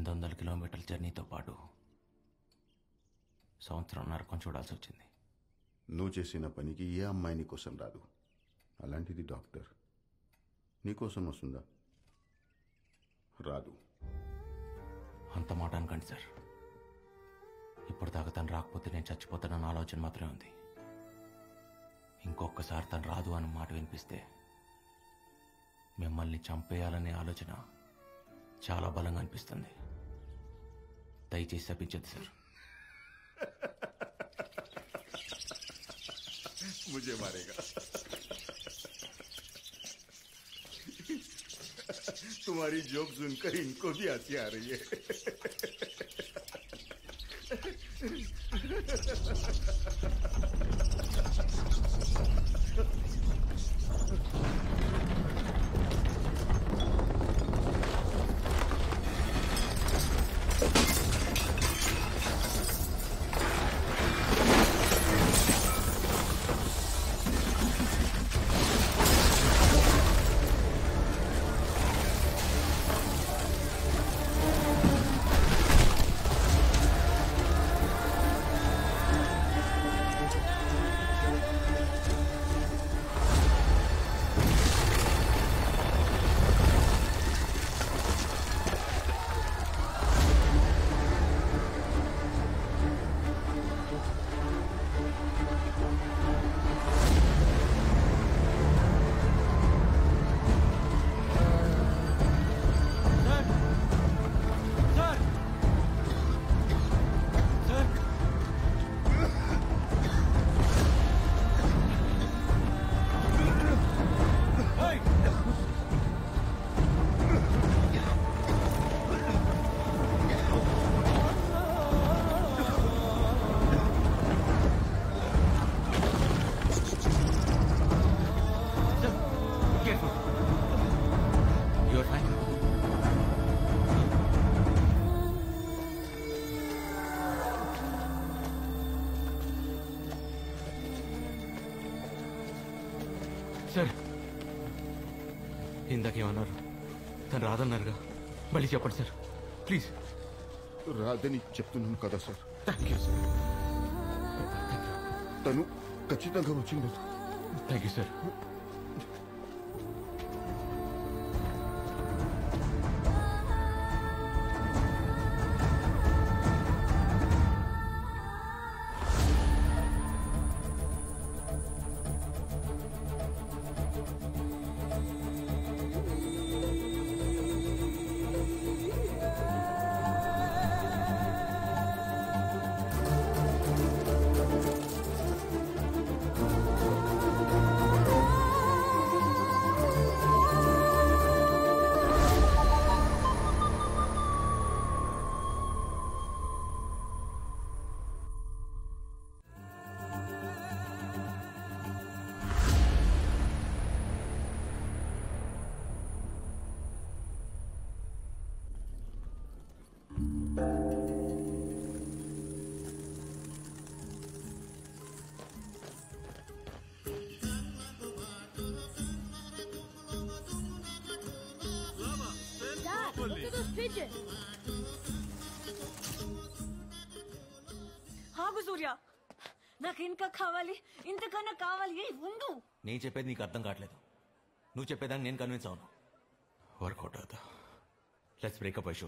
ఎనిమిది వందల కిలోమీటర్ల జర్నీతో పాటు సంవత్సరం నరకం చూడాల్సి వచ్చింది నువ్వు చేసిన పనికి ఏ అమ్మాయి నీకోసం రాదు అలాంటిది డాక్టర్ నీకోసం వస్తుందా రాదు అంత మాట అనకండి సార్ ఇప్పుడు దాకా తను రాకపోతే నేను చచ్చిపోతానన్న ఆలోచన మాత్రమే ఉంది ఇంకొకసారి తను రాదు అన్న మాట వినిపిస్తే మిమ్మల్ని చంపేయాలనే ఆలోచన చాలా బలంగా అనిపిస్తుంది దయచేసి తప్పించద్దు సార్ मुझे मारेगा तुम्हारी जोक सुनकर इनको भी हंसी आ रही है యువర్ ఫైన్ సార్ ఇందాకేమన్నారు తను రాదన్నారుగా మళ్ళీ చెప్పండి సార్ ప్లీజ్ రాదని చెప్తున్నాను కదా సార్ థ్యాంక్ యూ సార్ తను ఖచ్చితంగా వచ్చిండదు thank you sir Dad, look at those pigeons. ఆగు సూర్య నాకు ఇంకా కావాలి ఇంతకన్నా కావాలి ఏ ఉండు నేను చెప్పేది నీకు అర్థం కావట్లేదు నువ్వు చెప్పేదాన్ని నేను కన్విన్స్ అవును వర్కౌట్ అవుతా let's break up Aishu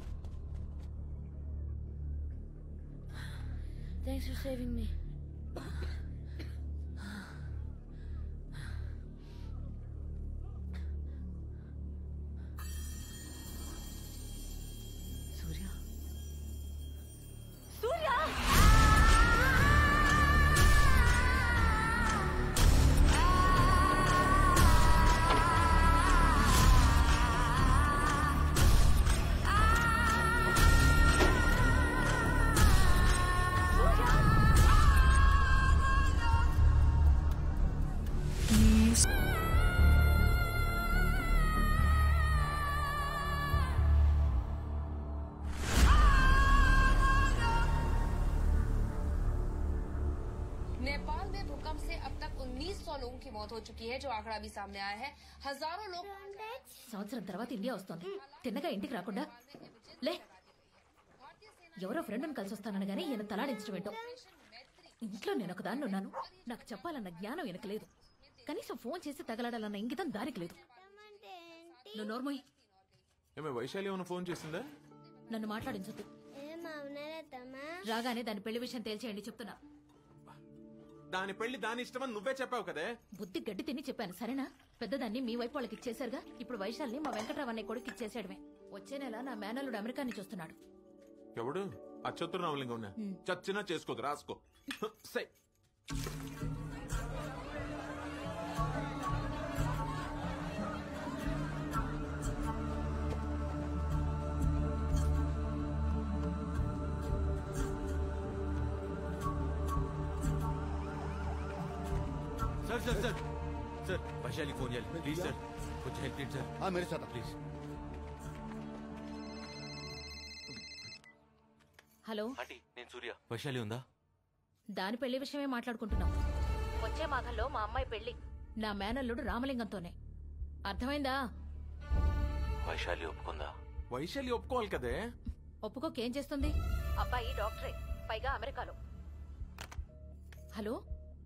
Thanks for saving me. उन्नीस सौ लोगों की मौत हो चुकी है जो आंकड़ा भी सामने आया है हजारों लोग సంవత్సరం తర్వాత ఇండియా వస్తోంది తిన్నగా ఇంటికి రాకుండా లే ఎవరో ఫ్రెండ్ని కలిసి వస్తానని గానీ ఈయన తలాడించడం ఏంటో ఇంట్లో నేను ఒకదాన్ని ఉన్నాను నాకు చెప్పాలన్న జ్ఞానం ఈయనకు లేదు కనీసం ఫోన్ చేసి తగలడాలన్న ఇంగితం దానికి లేదు నువ్వు నోర్మోయ్ ఏమే వైశాలి ఏమైనా ఫోన్ చేసిందా నన్ను మాట్లాడించొద్దు ఏమవునరేతమ్మా రాగానే దాని పెళ్లి విషయం తేల్చేయండి చెప్తున్నా దాని పెళ్లి దాని ఇష్టమని నువ్వే చెప్పావు కదే బుద్ధి గడ్డి తిని చెప్పాను సరేనా పెద్దదాన్ని మీ వైపు వాళ్ళకి ఇచ్చేశారుగా ఇప్పుడు వైశాల్ని మా వెంకట్రావు అనే కొడుకు ఇచ్చేసాడమే వచ్చే నెల నా మేనల్లుడు అమెరికా నుంచి వస్తున్నాడు ఎవడు అచ్చొత్తు రామలింగం ఉన్నా చచ్చినా చేసుకోదు రాసుకో సై sir sir sir sir Vaishali phone చేయాలి ప్లీజ్ సార్ కొంచెం హెల్ప్ చేయండి సార్ हाँ मेरे साथ ప్లీజ్ హలో ఆంటీ నేను సూర్య వైశాలి ఉందా దాని పెళ్లి విషయమే మాట్లాడుకుంటున్నాం వచ్చే మాఘంలో మా అమ్మాయి పెళ్లి నా మేనల్లుడు రామలింగంతోనే అర్థమైందా వైశాలి ఒప్పుకుందా వైశాలి ఒప్పుకోవాలి కదే ఒప్పుకోకేం చేస్తుంది అబ్బాయి డాక్టరే పైగా అమెరికాలో హలో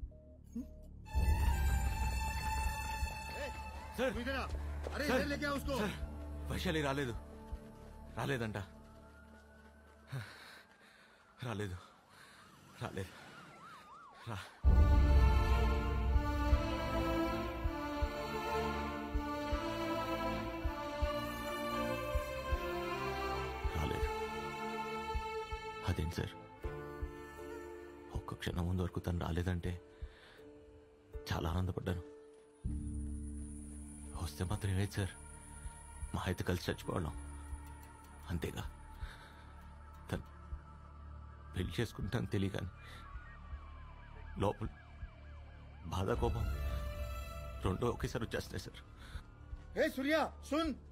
సార్ अरे सर, इधर लेके आओ उसको సార్ వైశాలి రాలేదు రాలేదంట రాలేదు రాలేదు రా రాలేదు అదేంటి సార్ ఒక్క క్షణం ముందు వరకు తను రాలేదంటే చాలా ఆనందపడ్డాను వస్తే మాత్రం ఏమైంది సార్ మా అయితే కలిసి చచ్చిపోవడం అంతేగా తను పెళ్లి చేసుకుంటాను తెలియగాని లోపల బాధ కోపం రెండో ఒకేసారి వచ్చేస్తున్నాయి సార్ ए सूर्या सुन